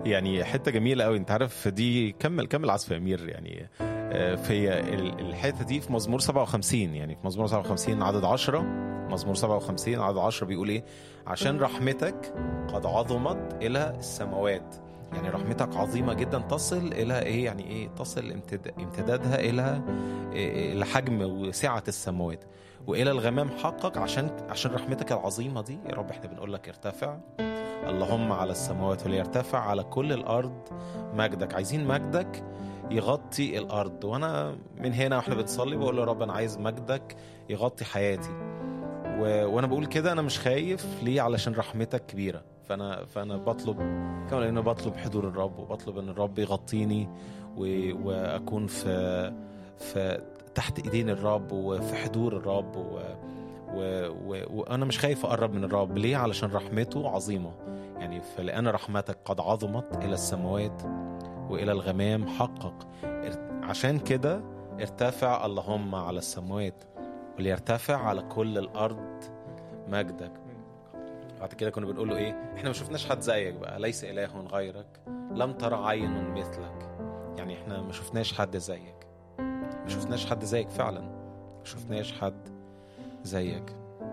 يعني حته جميله قوي انت عارف دي كمل كمل عزف يا امير يعني آه، في ال- الحته دي في مزمور 57 يعني في مزمور 57 عدد 10 مزمور 57 عدد 10 بيقول ايه عشان رحمتك قد عظمت الى السماوات يعني رحمتك عظيمه جدا تصل الى ايه يعني ايه تصل امتد- امتدادها الى إيه، الى حجم وسعه السماوات والى الغمام حقك عشان عشان رحمتك العظيمه دي يا رب احنا بنقول لك ارتفع اللهم على السماوات وليرتفع على كل الارض مجدك عايزين مجدك يغطي الارض وانا من هنا واحنا بنصلي بقول له يا رب انا عايز مجدك يغطي حياتي و... وانا بقول كده انا مش خايف ليه علشان رحمتك كبيره فانا فانا بطلب كمان لان بطلب حضور الرب وبطلب ان الرب يغطيني و... واكون في في تحت ايدين الرب وفي حضور الرب و... و... و... وانا مش خايف اقرب من الرب ليه علشان رحمته عظيمه يعني فلان رحمتك قد عظمت الى السماوات والى الغمام حقق ار- عشان كده ارتفع اللهم على السماوات وليرتفع على كل الارض مجدك بعد كده كنا بنقول له ايه احنا ما شفناش حد زيك بقى ليس اله غيرك لم ترى عين مثلك يعني احنا ما شفناش حد زيك ما شفناش حد زيك فعلا ما شفناش حد زيك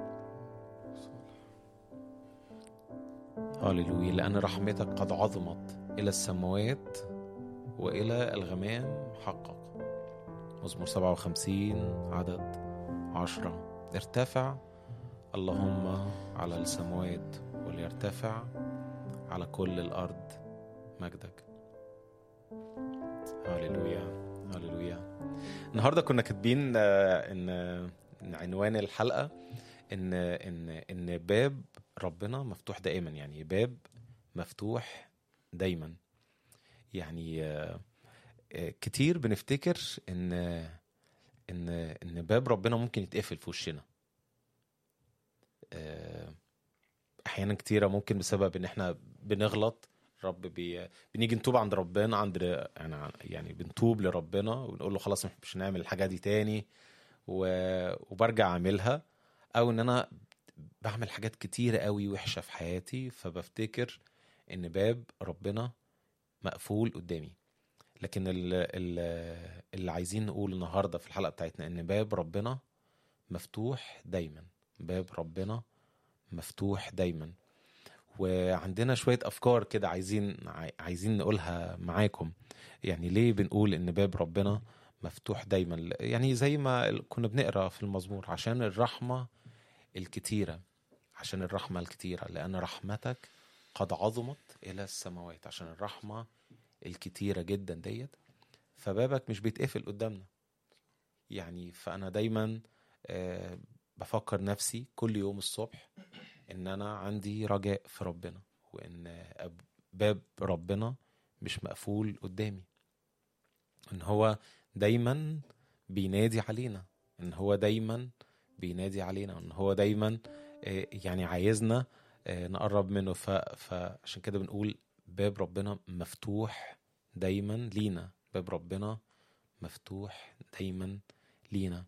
هاليلويا لأن رحمتك قد عظمت إلى السماوات وإلى الغمام حقق مزمور 57 عدد عشرة ارتفع اللهم على السماوات وليرتفع على كل الأرض مجدك هاليلويا هاليلويا النهارده كنا كاتبين آه، ان إن عنوان الحلقه ان ان ان باب ربنا مفتوح دائما يعني باب مفتوح دايما يعني آه، آه، كتير بنفتكر ان ان ان باب ربنا ممكن يتقفل في وشنا آه، احيانا كتيره ممكن بسبب ان احنا بنغلط رب بي... بنيجي نتوب عند ربنا عند يعني يعني بنتوب لربنا ونقول له خلاص مش هنعمل الحاجه دي تاني و... وبرجع اعملها او ان انا بعمل حاجات كتيره قوي وحشه في حياتي فبفتكر ان باب ربنا مقفول قدامي لكن ال... ال... اللي عايزين نقول النهارده في الحلقه بتاعتنا ان باب ربنا مفتوح دايما باب ربنا مفتوح دايما وعندنا شوية أفكار كده عايزين عاي- عايزين نقولها معاكم يعني ليه بنقول إن باب ربنا مفتوح دايما يعني زي ما ال- كنا بنقرا في المزمور عشان الرحمة الكتيرة عشان الرحمة الكتيرة لأن رحمتك قد عظمت إلى السماوات عشان الرحمة الكتيرة جدا ديت فبابك مش بيتقفل قدامنا يعني فأنا دايما آه، بفكر نفسي كل يوم الصبح ان انا عندي رجاء في ربنا وان أب- باب ربنا مش مقفول قدامي ان هو دايما بينادي علينا ان هو دايما بينادي علينا ان هو دايما آه، يعني عايزنا آه، نقرب منه ف- فعشان كده بنقول باب ربنا مفتوح دايما لينا باب ربنا مفتوح دايما لينا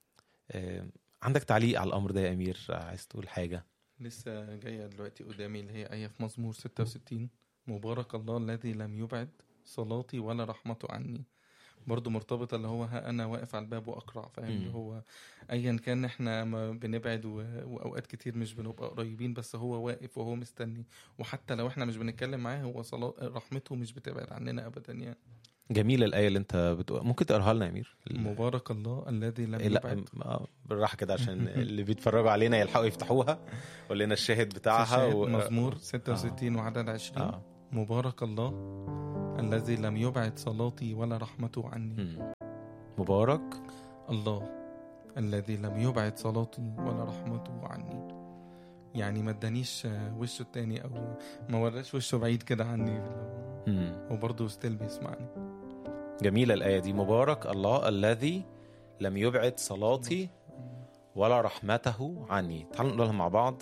آه، عندك تعليق على الامر ده يا امير عايز تقول حاجه لسه جاية دلوقتي قدامي اللي هي آية في مزمور 66 مبارك الله الذي لم يبعد صلاتي ولا رحمته عني برضو مرتبطة اللي هو ها أنا واقف على الباب وأقرع فاهم مم. اللي هو أيا كان إحنا ما بنبعد و... وأوقات كتير مش بنبقى قريبين بس هو واقف وهو مستني وحتى لو إحنا مش بنتكلم معاه هو صلاة رحمته مش بتبعد عننا أبدا يعني جميلة الآية اللي أنت بتقول ممكن تقراها لنا يا أمير؟ مبارك الله الذي لم إيه لا يبعد آه، بالراحة كده عشان اللي بيتفرجوا علينا يلحقوا يفتحوها قول لنا الشاهد بتاعها شاهد و... مزمور 66 وعدد 20 آه. مبارك الله الذي لم يبعد صلاتي ولا رحمته عني مم. مبارك الله الذي لم يبعد صلاتي ولا رحمته عني يعني ما ادانيش آه، وشه التاني او ما وراش وشه بعيد كده عني مم. هو برضه ستيل بيسمعني جميلة الآية دي مبارك الله الذي لم يبعد صلاتي ولا رحمته عني تعالوا نقولها مع بعض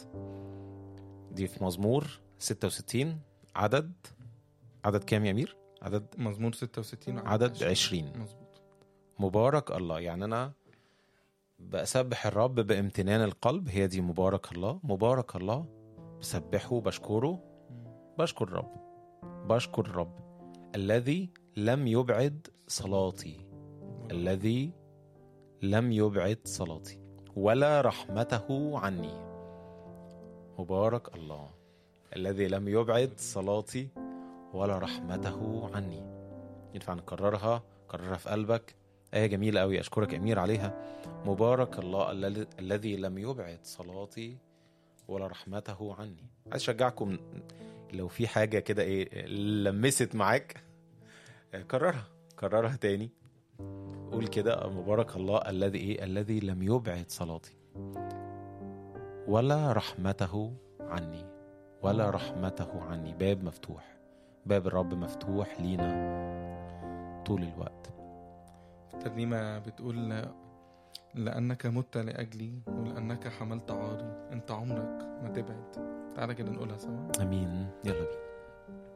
دي في مزمور 66 عدد عدد كام يا أمير؟ عدد مزمور 66 وعدد عدد 20 مظبوط مبارك الله يعني انا بسبح الرب بامتنان القلب هي دي مبارك الله مبارك الله بسبحه بشكره بشكر الرب بشكر الرب الذي لم يبعد صلاتي الذي لم يبعد صلاتي ولا رحمته عني مبارك الله الذي لم يبعد صلاتي ولا رحمته عني ينفع نكررها كررها في قلبك آية جميلة أوي أشكرك أمير عليها مبارك الله الل- الذي لم يبعد صلاتي ولا رحمته عني عايز أشجعكم لو في حاجة كده إيه لمست معاك آه، كررها كررها تاني قول كده مبارك الله الذي إيه الذي لم يبعد صلاتي ولا رحمته عني ولا رحمته عني باب مفتوح باب الرب مفتوح لينا طول الوقت الترنيمة بتقول لأنك مت لأجلي ولأنك حملت عاري أنت عمرك ما تبعد تعالى كده نقولها سوا امين يلا